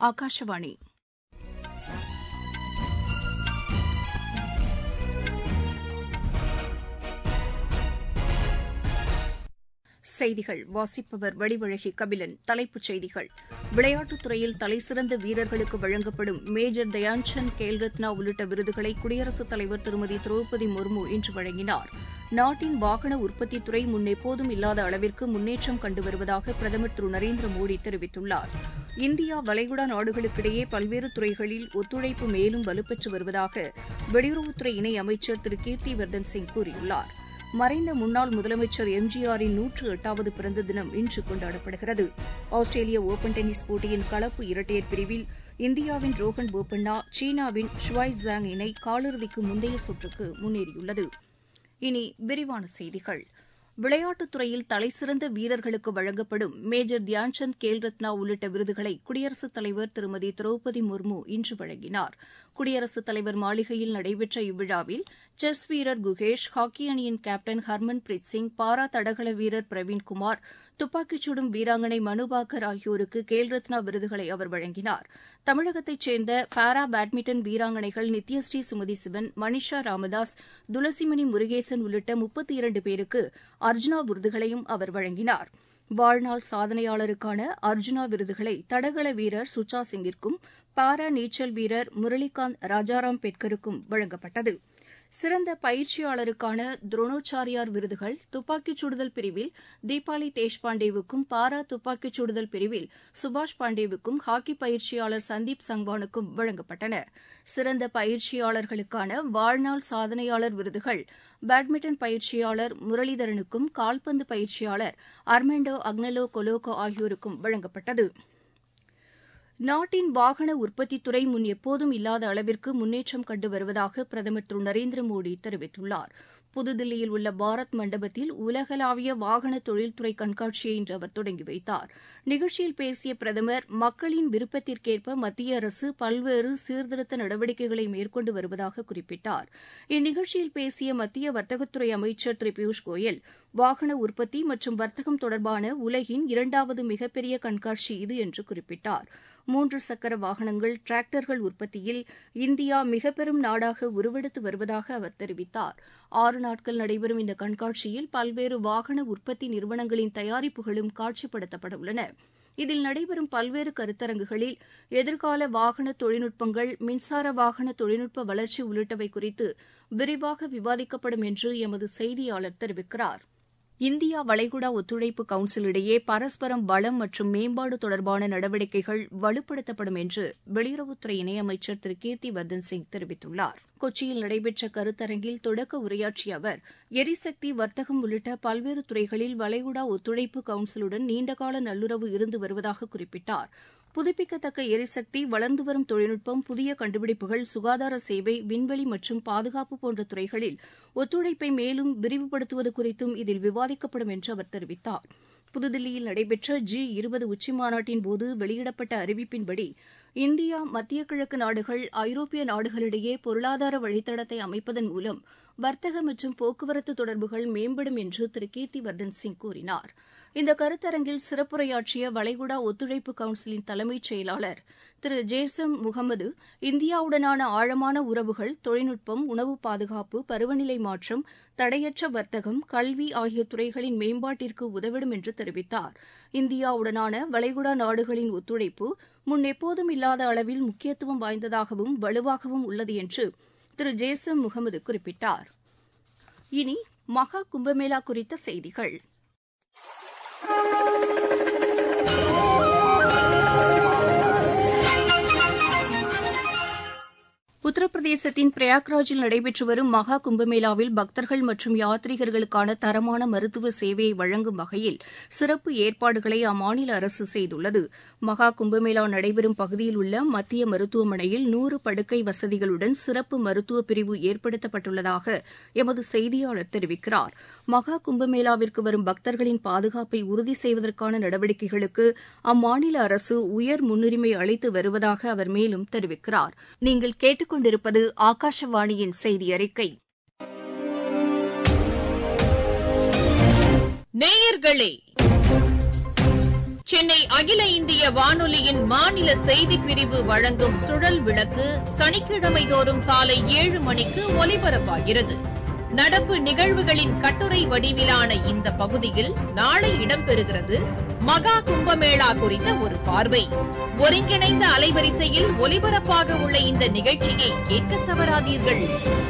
ஆகாஷவாணி செய்திகள் வாசிப்பவர் வடிவழகி கபிலன் தலைப்புச் செய்திகள் விளையாட்டுத் துறையில் தலைசிறந்த வீரர்களுக்கு வழங்கப்படும் மேஜர் தயான்சந்த் கேல்ரத்னா உள்ளிட்ட விருதுகளை குடியரசுத் தலைவர் திருமதி திரௌபதி முர்மு இன்று வழங்கினார் நாட்டின் வாகன உற்பத்தித் துறை முன்னெப்போதும் இல்லாத அளவிற்கு முன்னேற்றம் கண்டு வருவதாக பிரதமர் திரு நரேந்திர மோடி தெரிவித்துள்ளார் இந்தியா வளைகுடா நாடுகளுக்கிடையே பல்வேறு துறைகளில் ஒத்துழைப்பு மேலும் வலுப்பெற்று வருவதாக வெளியுறவுத்துறை இணை அமைச்சர் திரு கீர்த்திவர்தன் சிங் கூறியுள்ளார் மறைந்த முன்னாள் முதலமைச்சர் எம்ஜிஆரின் நூற்று எட்டாவது பிறந்த தினம் இன்று கொண்டாடப்படுகிறது ஆஸ்திரேலிய ஒபன் டென்னிஸ் போட்டியின் கலப்பு இரட்டையர் பிரிவில் இந்தியாவின் ரோஹன் போபண்ணா சீனாவின் ஷுவாய் ஜாங் இணை காலிறுதிக்கு முந்தைய சுற்றுக்கு முன்னேறியுள்ளது இனி விரிவான செய்திகள் விளையாட்டுத் துறையில் தலைசிறந்த வீரர்களுக்கு வழங்கப்படும் மேஜர் தியான்சந்த் கேல்ரத்னா உள்ளிட்ட விருதுகளை குடியரசுத் தலைவர் திருமதி திரௌபதி முர்மு இன்று வழங்கினார் குடியரசுத் தலைவர் மாளிகையில் நடைபெற்ற இவ்விழாவில் செஸ் வீரர் குகேஷ் ஹாக்கி அணியின் captain Harmanpreet Singh para தடகள வீரர் பிரவீன்குமார் துப்பாக்கிச் சுடும் வீராங்கனை மனுபாக்கர் ஆகியோருக்கு கேல்ரத்னா விருதுகளை அவர் வழங்கினார் தமிழகத்தைச் சேர்ந்த பாரா பேட்மிண்டன் வீராங்கனைகள் நித்யஸ்ரீ சுமதி சிவன் மனிஷா ராமதாஸ் துளசிமணி முருகேசன் உள்ளிட்ட முப்பத்தி இரண்டு பேருக்கு அர்ஜுனா விருதுகளையும் அவர் வழங்கினார் வாழ்நாள் சாதனையாளருக்கான அர்ஜுனா விருதுகளை தடகள வீரர் சுச்சா சிங்கிற்கும் பாரா நீச்சல் வீரர் முரளிகாந்த் ராஜாராம் பெட்கருக்கும் வழங்கப்பட்டது சிறந்த பயிற்சியாளருக்கான துரோணாச்சாரியார் விருதுகள் துப்பாக்கிச் சுடுதல் பிரிவில் தீபாலி தேஷ்பாண்டேவுக்கும் பாரா துப்பாக்கிச் சுடுதல் பிரிவில் சுபாஷ் பாண்டேவுக்கும் ஹாக்கி பயிற்சியாளர் சந்தீப் சங்வானுக்கும் வழங்கப்பட்டன சிறந்த பயிற்சியாளர்களுக்கான வாழ்நாள் சாதனையாளர் விருதுகள் பேட்மிண்டன் பயிற்சியாளர் முரளிதரனுக்கும் கால்பந்து பயிற்சியாளர் அர்மெண்டோ அக்னலோ கொலோகோ ஆகியோருக்கும் வழங்கப்பட்டது நாட்டின் வாகன உற்பத்தித் துறை முன் எப்போதும் இல்லாத அளவிற்கு முன்னேற்றம் கண்டு வருவதாக பிரதமர் திரு நரேந்திர மோடி தெரிவித்துள்ளார் புதுதில்லியில் உள்ள பாரத் மண்டபத்தில் உலகளாவிய வாகன தொழில்துறை கண்காட்சியை இன்று அவர் தொடங்கி வைத்தார் நிகழ்ச்சியில் பேசிய பிரதமர் மக்களின் விருப்பத்திற்கேற்ப மத்திய அரசு பல்வேறு சீர்திருத்த நடவடிக்கைகளை மேற்கொண்டு வருவதாக குறிப்பிட்டார் இந்நிகழ்ச்சியில் பேசிய மத்திய வர்த்தகத்துறை அமைச்சர் திரு பியூஷ் கோயல் வாகன உற்பத்தி மற்றும் வர்த்தகம் தொடர்பான உலகின் இரண்டாவது மிகப்பெரிய கண்காட்சி இது என்று குறிப்பிட்டார் மூன்று சக்கர வாகனங்கள் டிராக்டர்கள் உற்பத்தியில் இந்தியா மிகப்பெரும் நாடாக உருவெடுத்து வருவதாக அவர் தெரிவித்தார் ஆறு நாட்கள் நடைபெறும் இந்த கண்காட்சியில் பல்வேறு வாகன உற்பத்தி நிறுவனங்களின் தயாரிப்புகளும் காட்சிப்படுத்தப்பட உள்ளன இதில் நடைபெறும் பல்வேறு கருத்தரங்குகளில் எதிர்கால வாகன தொழில்நுட்பங்கள் மின்சார வாகன தொழில்நுட்ப வளர்ச்சி உள்ளிட்டவை குறித்து விரிவாக விவாதிக்கப்படும் என்று எமது செய்தியாளர் தெரிவிக்கிறார் இந்தியா வளைகுடா ஒத்துழைப்பு கவுன்சில் இடையே பரஸ்பரம் வளம் மற்றும் மேம்பாடு தொடர்பான நடவடிக்கைகள் வலுப்படுத்தப்படும் என்று வெளியுறவுத்துறை இணையமைச்சர் திரு கீர்த்தி வர்தன் சிங் தெரிவித்துள்ளார் கொச்சியில் நடைபெற்ற கருத்தரங்கில் தொடக்க உரையாற்றிய அவர் எரிசக்தி வர்த்தகம் உள்ளிட்ட பல்வேறு துறைகளில் வளைகுடா ஒத்துழைப்பு கவுன்சிலுடன் நீண்டகால நல்லுறவு இருந்து வருவதாக குறிப்பிட்டார் புதுப்பிக்கத்தக்க எரிசக்தி வளர்ந்து வரும் தொழில்நுட்பம் புதிய கண்டுபிடிப்புகள் சுகாதார சேவை விண்வெளி மற்றும் பாதுகாப்பு போன்ற துறைகளில் ஒத்துழைப்பை மேலும் விரிவுபடுத்துவது குறித்தும் இதில் விவாதிக்கப்படும் என்று அவர் தெரிவித்தார் புதுதில்லியில் நடைபெற்ற ஜி இருபது உச்சிமாநாட்டின் போது வெளியிடப்பட்ட அறிவிப்பின்படி இந்தியா மத்திய கிழக்கு நாடுகள் ஐரோப்பிய நாடுகளிடையே பொருளாதார வழித்தடத்தை அமைப்பதன் மூலம் வர்த்தக மற்றும் போக்குவரத்து தொடர்புகள் மேம்படும் என்று திரு கீர்த்திவர்தன் சிங் கூறினார் இந்த கருத்தரங்கில் சிறப்புரையாற்றிய வளைகுடா ஒத்துழைப்பு கவுன்சிலின் தலைமைச் செயலாளர் திரு ஜேசம் முகமது இந்தியாவுடனான ஆழமான உறவுகள் தொழில்நுட்பம் உணவு பாதுகாப்பு பருவநிலை மாற்றம் தடையற்ற வர்த்தகம் கல்வி ஆகிய துறைகளின் மேம்பாட்டிற்கு உதவிடும் என்று தெரிவித்தார் இந்தியாவுடனான வளைகுடா நாடுகளின் ஒத்துழைப்பு முன் எப்போதும் இல்லாத அளவில் முக்கியத்துவம் வாய்ந்ததாகவும் வலுவாகவும் உள்ளது என்று திரு ஜேசம் முகமது குறிப்பிட்டார் இனி மகா கும்பமேளா குறித்த செய்திகள் உத்தரப்பிரதேசத்தின் பிரயாக்ராஜில் நடைபெற்று வரும் மகா கும்பமேளாவில் பக்தர்கள் மற்றும் யாத்ரீகர்களுக்கான தரமான மருத்துவ சேவையை வழங்கும் வகையில் சிறப்பு ஏற்பாடுகளை அம்மாநில அரசு செய்துள்ளது மகா கும்பமேளா நடைபெறும் பகுதியில் உள்ள மத்திய மருத்துவமனையில் நூறு படுக்கை வசதிகளுடன் சிறப்பு மருத்துவ பிரிவு ஏற்படுத்தப்பட்டுள்ளதாக எமது செய்தியாளர் தெரிவிக்கிறார் மகா கும்பமேளாவிற்கு வரும் பக்தர்களின் பாதுகாப்பை உறுதி செய்வதற்கான நடவடிக்கைகளுக்கு அம்மாநில அரசு உயர் முன்னுரிமை அளித்து வருவதாக அவர் மேலும் தெரிவிக்கிறார் நீங்கள் கேட்டுக் கொண்டிருப்பது ஆகாஷவாணியின் செய்தி அறிக்கை நேயர்களே சென்னை அகில இந்திய வானொலியின் மாநில செய்திப் பிரிவு வழங்கும் சுழல் விளக்கு சனிக்கிழமை தோறும் காலை ஏழு மணிக்கு ஒலிபரப்பாகிறது நடப்பு நிகழ்வுகளின் கட்டுரை வடிவிலான இந்த பகுதியில் நாளை இடம்பெறுகிறது மகா கும்பமேளா குறித்த ஒரு பார்வை ஒருங்கிணைந்த அலைவரிசையில் ஒலிபரப்பாக உள்ள இந்த நிகழ்ச்சியை கேட்க தவறாதீர்கள்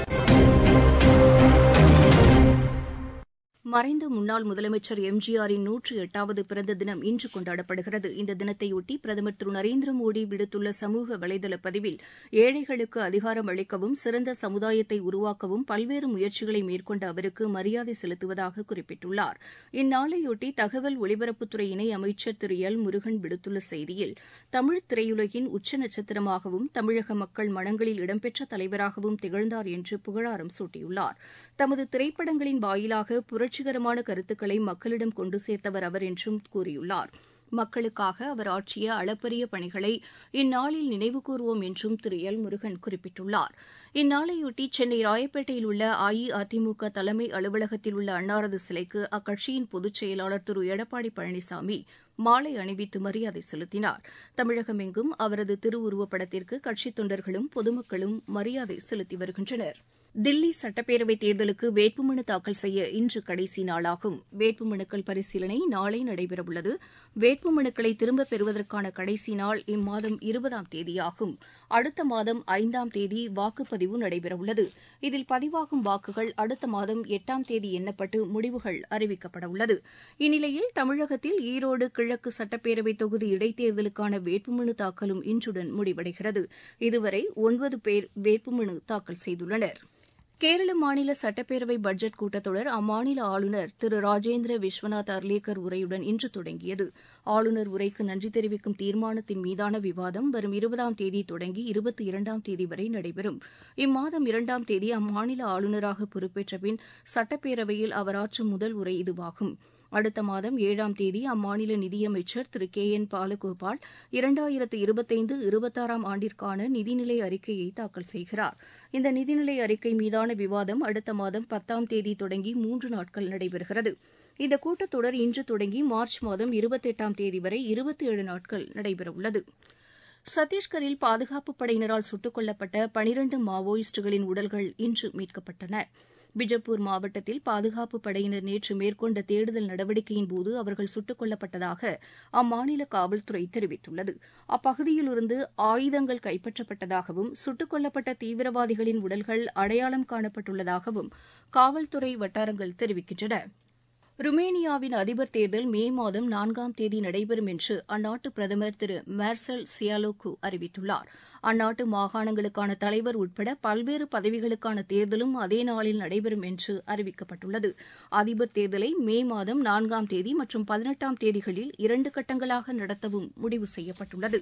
மறைந்த முன்னாள் முதலமைச்சர் எம்ஜிஆரின் நூற்றி எட்டாவது பிறந்த தினம் இன்று கொண்டாடப்படுகிறது இந்த தினத்தையொட்டி பிரதமர் திரு நரேந்திர மோடி விடுத்துள்ள சமூக வலைதள பதிவில் ஏழைகளுக்கு அதிகாரம் அளிக்கவும் சிறந்த சமுதாயத்தை உருவாக்கவும் பல்வேறு முயற்சிகளை மேற்கொண்ட அவருக்கு மரியாதை செலுத்துவதாக குறிப்பிட்டுள்ளார் இந்நாளையொட்டி தகவல் ஒலிபரப்புத்துறை இணை அமைச்சர் திரு எல் முருகன் விடுத்துள்ள செய்தியில் தமிழ் திரையுலகின் உச்ச நட்சத்திரமாகவும் தமிழக மக்கள் மனங்களில் இடம்பெற்ற தலைவராகவும் திகழ்ந்தார் என்று புகழாரம் சூட்டியுள்ளார் தமது திரைப்படங்களின் வாயிலாக புரட்சிகரமான கருத்துக்களை மக்களிடம் கொண்டு சேர்த்தவர் அவர் என்றும் கூறியுள்ளார் மக்களுக்காக அவர் ஆற்றிய அளப்பரிய பணிகளை இந்நாளில் நினைவுகூர்வோம் என்றும் திரு எல் முருகன் குறிப்பிட்டுள்ளார் இந்நாளையொட்டி சென்னை ராயப்பேட்டையில் உள்ள அஇஅதிமுக தலைமை அலுவலகத்தில் உள்ள அன்னாரது சிலைக்கு அக்கட்சியின் பொதுச் செயலாளர் திரு எடப்பாடி பழனிசாமி மாலை அணிவித்து மரியாதை செலுத்தினார் தமிழகமெங்கும் அவரது திருவுருவப் படத்திற்கு கட்சித் தொண்டர்களும் பொதுமக்களும் மரியாதை செலுத்தி வருகின்றனர் தில்லி சட்டப்பேரவைத் தேர்தலுக்கு வேட்புமனு தாக்கல் செய்ய இன்று கடைசி நாளாகும் வேட்புமனுக்கள் பரிசீலனை நாளை நடைபெறவுள்ளது வேட்புமனுக்களை திரும்பப் பெறுவதற்கான கடைசி நாள் இம்மாதம் இருபதாம் தேதியாகும் அடுத்த மாதம் ஐந்தாம் தேதி வாக்குப்பதிவு நடைபெறவுள்ளது இதில் பதிவாகும் வாக்குகள் அடுத்த மாதம் எட்டாம் தேதி எண்ணப்பட்டு முடிவுகள் அறிவிக்கப்படவுள்ளது இந்நிலையில் தமிழகத்தில் ஈரோடு கிழக்கு சட்டப்பேரவை தொகுதி இடைத்தேர்தலுக்கான வேட்புமனு தாக்கலும் இன்றுடன் முடிவடைகிறது இதுவரை ஒன்பது பேர் வேட்புமனு தாக்கல் செய்துள்ளனா் கேரள மாநில சட்டப்பேரவை பட்ஜெட் கூட்டத்தொடர் அம்மாநில ஆளுநர் திரு ராஜேந்திர விஸ்வநாத் அர்லேக்கர் உரையுடன் இன்று தொடங்கியது ஆளுநர் உரைக்கு நன்றி தெரிவிக்கும் தீர்மானத்தின் மீதான விவாதம் வரும் இருபதாம் தேதி தொடங்கி இருபத்தி இரண்டாம் தேதி வரை நடைபெறும் இம்மாதம் இரண்டாம் தேதி அம்மாநில ஆளுநராக பொறுப்பேற்ற பின் சட்டப்பேரவையில் அவர் ஆற்றும் முதல் உரை இதுவாகும் அடுத்த மாதம் ஏழாம் தேதி அம்மாநில நிதியமைச்சர் திரு கே என் பாலகோபால் இரண்டாயிரத்து இருபத்தைந்து இருபத்தாறாம் ஆண்டிற்கான நிதிநிலை அறிக்கையை தாக்கல் செய்கிறார் இந்த நிதிநிலை அறிக்கை மீதான விவாதம் அடுத்த மாதம் பத்தாம் தேதி தொடங்கி மூன்று நாட்கள் நடைபெறுகிறது இந்த கூட்டத்தொடர் இன்று தொடங்கி மார்ச் மாதம் இருபத்தெட்டாம் தேதி வரை இருபத்தி ஏழு நாட்கள் நடைபெறவுள்ளது சத்தீஸ்கரில் பாதுகாப்புப் படையினரால் சுட்டுக் கொல்லப்பட்ட பனிரண்டு மாவோயிஸ்டுகளின் உடல்கள் இன்று மீட்கப்பட்டன பிஜப்பூர் மாவட்டத்தில் பாதுகாப்பு படையினர் நேற்று மேற்கொண்ட தேடுதல் நடவடிக்கையின்போது அவர்கள் சுட்டுக் கொல்லப்பட்டதாக அம்மாநில காவல்துறை தெரிவித்துள்ளது அப்பகுதியிலிருந்து ஆயுதங்கள் கைப்பற்றப்பட்டதாகவும் சுட்டுக் கொல்லப்பட்ட தீவிரவாதிகளின் உடல்கள் அடையாளம் காணப்பட்டுள்ளதாகவும் காவல்துறை வட்டாரங்கள் தெரிவிக்கின்றன ருமேனியாவின் அதிபர் தேர்தல் மே மாதம் நான்காம் தேதி நடைபெறும் என்று அந்நாட்டு பிரதமர் திரு மார்சல் சியாலோக்கு அறிவித்துள்ளார் அந்நாட்டு மாகாணங்களுக்கான தலைவர் உட்பட பல்வேறு பதவிகளுக்கான தேர்தலும் அதே நாளில் நடைபெறும் என்று அறிவிக்கப்பட்டுள்ளது அதிபர் தேர்தலை மே மாதம் நான்காம் தேதி மற்றும் பதினெட்டாம் தேதிகளில் இரண்டு கட்டங்களாக நடத்தவும் முடிவு செய்யப்பட்டுள்ளது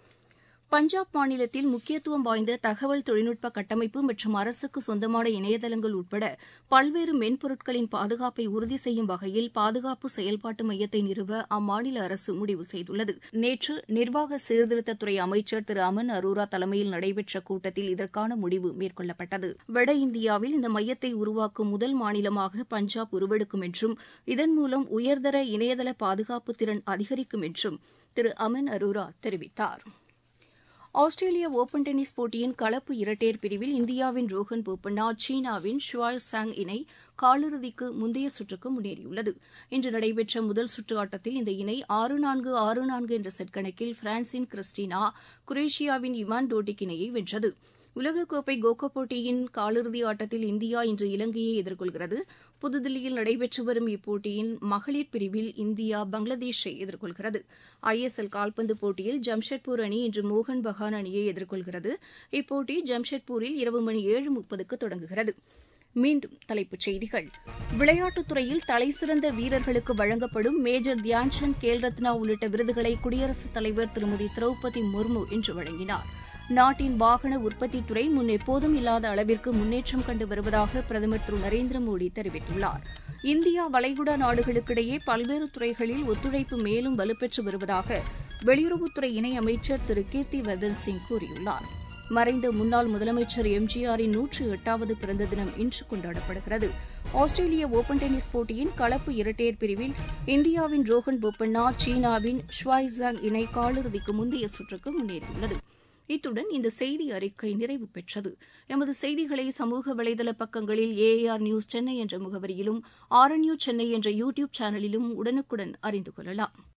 பஞ்சாப் மாநிலத்தில் முக்கியத்துவம் வாய்ந்த தகவல் தொழில்நுட்ப கட்டமைப்பு மற்றும் அரசுக்கு சொந்தமான இணையதளங்கள் உட்பட பல்வேறு மென்பொருட்களின் பாதுகாப்பை உறுதி செய்யும் வகையில் பாதுகாப்பு செயல்பாட்டு மையத்தை நிறுவ அம்மாநில அரசு முடிவு செய்துள்ளது நேற்று நிர்வாக சீர்திருத்தத்துறை அமைச்சர் திரு அமன் அரோரா தலைமையில் நடைபெற்ற கூட்டத்தில் இதற்கான முடிவு மேற்கொள்ளப்பட்டது வட இந்தியாவில் இந்த மையத்தை உருவாக்கும் முதல் மாநிலமாக பஞ்சாப் உருவெடுக்கும் என்றும் இதன் மூலம் உயர்தர இணையதள பாதுகாப்பு திறன் அதிகரிக்கும் என்றும் திரு அமன் அரோரா தெரிவித்தாா் ஆஸ்திரேலிய ஒபன் டென்னிஸ் போட்டியின் கலப்பு இரட்டையர் பிரிவில் இந்தியாவின் ரோஹன் போப்பண்ணா சீனாவின் ஷுவாய் சாங் இணை காலிறுதிக்கு முந்தைய சுற்றுக்கு முன்னேறியுள்ளது இன்று நடைபெற்ற முதல் சுற்று ஆட்டத்தில் இந்த இணை ஆறு நான்கு ஆறு நான்கு என்ற செட் கணக்கில் பிரான்சின் கிறிஸ்டினா குரேஷியாவின் இமான் டோட்டிக் இணையை வென்றது உலகக்கோப்பை கோகோ போட்டியின் காலிறுதி ஆட்டத்தில் இந்தியா இன்று இலங்கையை எதிர்கொள்கிறது புதுதில்லியில் நடைபெற்று வரும் இப்போட்டியின் மகளிர் பிரிவில் இந்தியா பங்களாதேஷை எதிர்கொள்கிறது ஐஎஸ்எல் கால்பந்து போட்டியில் ஜம்ஷெட்பூர் அணி இன்று மோகன் பகான் அணியை எதிர்கொள்கிறது இப்போட்டி ஜம்ஷெட்பூரில் இரவு மணி ஏழு முப்பதுக்கு தொடங்குகிறது மீண்டும் தலைப்புச் செய்திகள் விளையாட்டுத் துறையில் தலைசிறந்த வீரர்களுக்கு வழங்கப்படும் மேஜர் தியான்சந்த் கேல் ரத்னா உள்ளிட்ட விருதுகளை குடியரசுத் தலைவர் திருமதி திரௌபதி முர்மு இன்று வழங்கினார் நாட்டின் வாகன உற்பத்தித் துறை முன் எப்போதும் இல்லாத அளவிற்கு முன்னேற்றம் கண்டு வருவதாக பிரதமர் திரு நரேந்திர மோடி தெரிவித்துள்ளார் இந்தியா வளைகுடா நாடுகளுக்கிடையே பல்வேறு துறைகளில் ஒத்துழைப்பு மேலும் வலுப்பெற்று வருவதாக வெளியுறவுத்துறை இணையமைச்சர் திரு கீர்த்தி வர்தன் சிங் கூறியுள்ளார் மறைந்த முன்னாள் முதலமைச்சர் எம்ஜிஆரின் நூற்று எட்டாவது பிறந்த தினம் இன்று கொண்டாடப்படுகிறது ஆஸ்திரேலிய ஓபன் டென்னிஸ் போட்டியின் கலப்பு இரட்டையர் பிரிவில் இந்தியாவின் ரோஹன் போப்பண்ணா சீனாவின் ஷுவாய்சாங் இணை காலிறுதிக்கு முந்தைய சுற்றுக்கு முன்னேறியுள்ளது இத்துடன் இந்த செய்தி அறிக்கை நிறைவு பெற்றது எமது செய்திகளை சமூக வலைதள பக்கங்களில் ஏஆர் நியூஸ் சென்னை என்ற முகவரியிலும் ஆர்என்யூ சென்னை என்ற யூ டியூப் சேனலிலும் உடனுக்குடன் அறிந்து கொள்ளலாம்